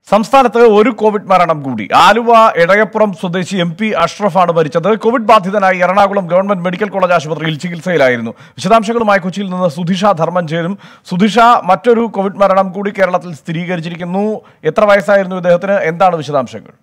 സംസ്ഥാനത്ത് ഒരു കോവിഡ് മരണം കൂടി ആലുവ എടയപ്പുറം സ്വദേശി എം പി അഷ്റഫാണ് മരിച്ചത് കോവിഡ് ബാധിതനായി എറണാകുളം ഗവൺമെന്റ് മെഡിക്കൽ കോളേജ് ആശുപത്രിയിൽ ചികിത്സയിലായിരുന്നു വിശദാംശങ്ങളുമായി കൊച്ചിയിൽ നിന്ന് സുധിഷ ധർമ്മൻ ചേരും സുധിഷ മറ്റൊരു കോവിഡ് മരണം കൂടി കേരളത്തിൽ സ്ഥിരീകരിച്ചിരിക്കുന്നു എത്ര വയസ്സായിരുന്നു ഇദ്ദേഹത്തിന് എന്താണ് വിശദാംശങ്ങൾ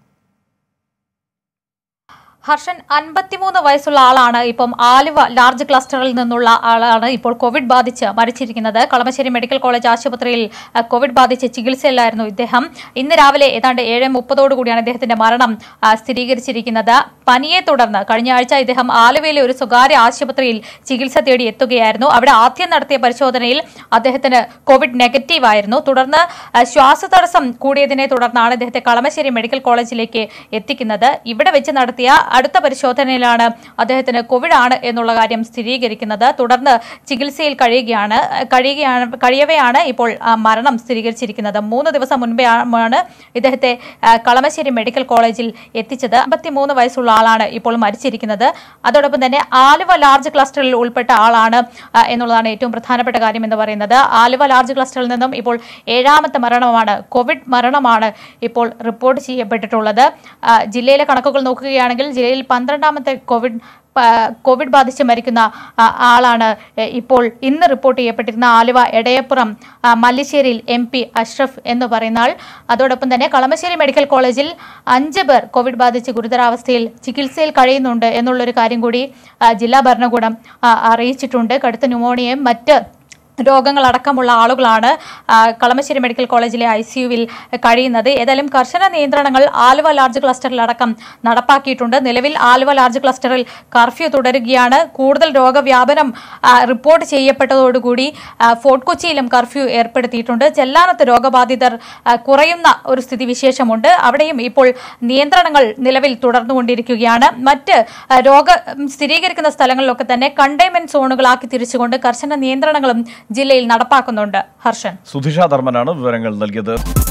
ഹർഷൻ അൻപത്തിമൂന്ന് വയസ്സുള്ള ആളാണ് ഇപ്പം ആലുവ ലാർജ് ക്ലസ്റ്ററിൽ നിന്നുള്ള ആളാണ് ഇപ്പോൾ കോവിഡ് ബാധിച്ച് മരിച്ചിരിക്കുന്നത് കളമശ്ശേരി മെഡിക്കൽ കോളേജ് ആശുപത്രിയിൽ അഹ്, കോവിഡ് ബാധിച്ച് ചികിത്സയിലായിരുന്നു ഇദ്ദേഹം ഇന്ന് രാവിലെ ഏതാണ്ട് ഏഴ് മുപ്പതോടു കൂടിയാണ് ഇദ്ദേഹത്തിന്റെ മരണം ആ, സ്ഥിരീകരിച്ചിരിക്കുന്നത് പനിയെ തുടർന്ന് കഴിഞ്ഞ ആഴ്ച ഇദ്ദേഹം ആലുവയിലെ ഒരു സ്വകാര്യ ആശുപത്രിയിൽ ചികിത്സ തേടി എത്തുകയായിരുന്നു അവിടെ ആദ്യം നടത്തിയ പരിശോധനയിൽ അദ്ദേഹത്തിന് കോവിഡ് നെഗറ്റീവ് ആയിരുന്നു തുടർന്ന് ആ, ശ്വാസതടസ്സം കൂടിയതിനെ തുടർന്നാണ് ഇദ്ദേഹത്തെ കളമശ്ശേരി മെഡിക്കൽ കോളേജിലേക്ക് എത്തിക്കുന്നത് ഇവിടെ വെച്ച് നടത്തിയ അടുത്ത പരിശോധനയിലാണ് അദ്ദേഹത്തിന് കോവിഡ് ആണ് എന്നുള്ള കാര്യം സ്ഥിരീകരിക്കുന്നത് തുടർന്ന് ചികിത്സയിൽ കഴിയുകയാണ് കഴിയുകയാണ് കഴിയവെയാണ് ഇപ്പോൾ ആ, മരണം സ്ഥിരീകരിച്ചിരിക്കുന്നത് മൂന്ന് ദിവസം മുൻപേ ആണ് ഇദ്ദേഹത്തെ ആ, കളമശ്ശേരി മെഡിക്കൽ കോളേജിൽ എത്തിച്ചത് അമ്പത്തിമൂന്ന് വയസ്സുള്ള ആളാണ് ഇപ്പോൾ മരിച്ചിരിക്കുന്നത് അതോടൊപ്പം തന്നെ ആലുവ ലാർജ് ക്ലസ്റ്ററിൽ ഉൾപ്പെട്ട ആളാണ് ആ, എന്നുള്ളതാണ് ഏറ്റവും പ്രധാനപ്പെട്ട കാര്യം എന്ന് പറയുന്നത് ആലുവ ലാർജ് ക്ലസ്റ്ററിൽ നിന്നും ഇപ്പോൾ ഏഴാമത്തെ മരണമാണ് കോവിഡ് മരണമാണ് ഇപ്പോൾ റിപ്പോർട്ട് ചെയ്യപ്പെട്ടിട്ടുള്ളത് ആ, ജില്ലയിലെ കണക്കുകൾ നോക്കുകയാണെങ്കിൽ ജില്ലയിൽ പന്ത്രണ്ടാമത്തെ കോവിഡ് പ- കോവിഡ് ബാധിച്ച് മരിക്കുന്ന ആ, ആളാണ് എ, ഇപ്പോൾ ഇന്ന് റിപ്പോർട്ട് ചെയ്യപ്പെട്ടിരുന്ന ആലുവ എടയപ്പുറം ആ, മല്ലിശ്ശേരിയിൽ എം പി അഷ്റഫ് എന്ന് പറയുന്ന ആൾ അതോടൊപ്പം തന്നെ കളമശ്ശേരി മെഡിക്കൽ കോളേജിൽ അഞ്ച് പേർ കോവിഡ് ബാധിച്ച് ഗുരുതരാവസ്ഥയിൽ ചികിത്സയിൽ കഴിയുന്നുണ്ട് എന്നുള്ളൊരു കാര്യം കൂടി ആ, ജില്ലാ ഭരണകൂടം ആ, അറിയിച്ചിട്ടുണ്ട് കടുത്ത ന്യൂമോണിയയും മറ്റ് രോഗങ്ങളടക്കമുള്ള ആളുകളാണ് ആ, കളമശ്ശേരി മെഡിക്കൽ കോളേജിലെ ഐ സി യുവിൽ കഴിയുന്നത് ഏതായാലും കർശന നിയന്ത്രണങ്ങൾ ആലുവ ലാർജ് ക്ലസ്റ്ററിലടക്കം നടപ്പാക്കിയിട്ടുണ്ട് നിലവിൽ ആലുവ ലാർജ് ക്ലസ്റ്ററിൽ കർഫ്യൂ തുടരുകയാണ് കൂടുതൽ രോഗവ്യാപനം ആ, റിപ്പോർട്ട് ചെയ്യപ്പെട്ടതോടുകൂടി ആ, ഫോർട്ട് കൊച്ചിയിലും കർഫ്യൂ ഏർപ്പെടുത്തിയിട്ടുണ്ട് ചെല്ലാനത്ത് രോഗബാധിതർ ആ, കുറയുന്ന ഒരു സ്ഥിതിവിശേഷമുണ്ട് അവിടെയും ഇപ്പോൾ നിയന്ത്രണങ്ങൾ നിലവിൽ തുടർന്നുകൊണ്ടിരിക്കുകയാണ് മറ്റ് ആ, രോഗ സ്ഥിരീകരിക്കുന്ന സ്ഥലങ്ങളിലൊക്കെ തന്നെ കണ്ടെയ്ൻമെന്റ് സോണുകളാക്കി തിരിച്ചുകൊണ്ട് കർശന നിയന്ത്രണങ്ങളും ജില്ലയിൽ നടപ്പാക്കുന്നുണ്ട് ഹർഷൻ സുധിഷ ധർമ്മനാണ് വിവരങ്ങൾ നൽകിയത്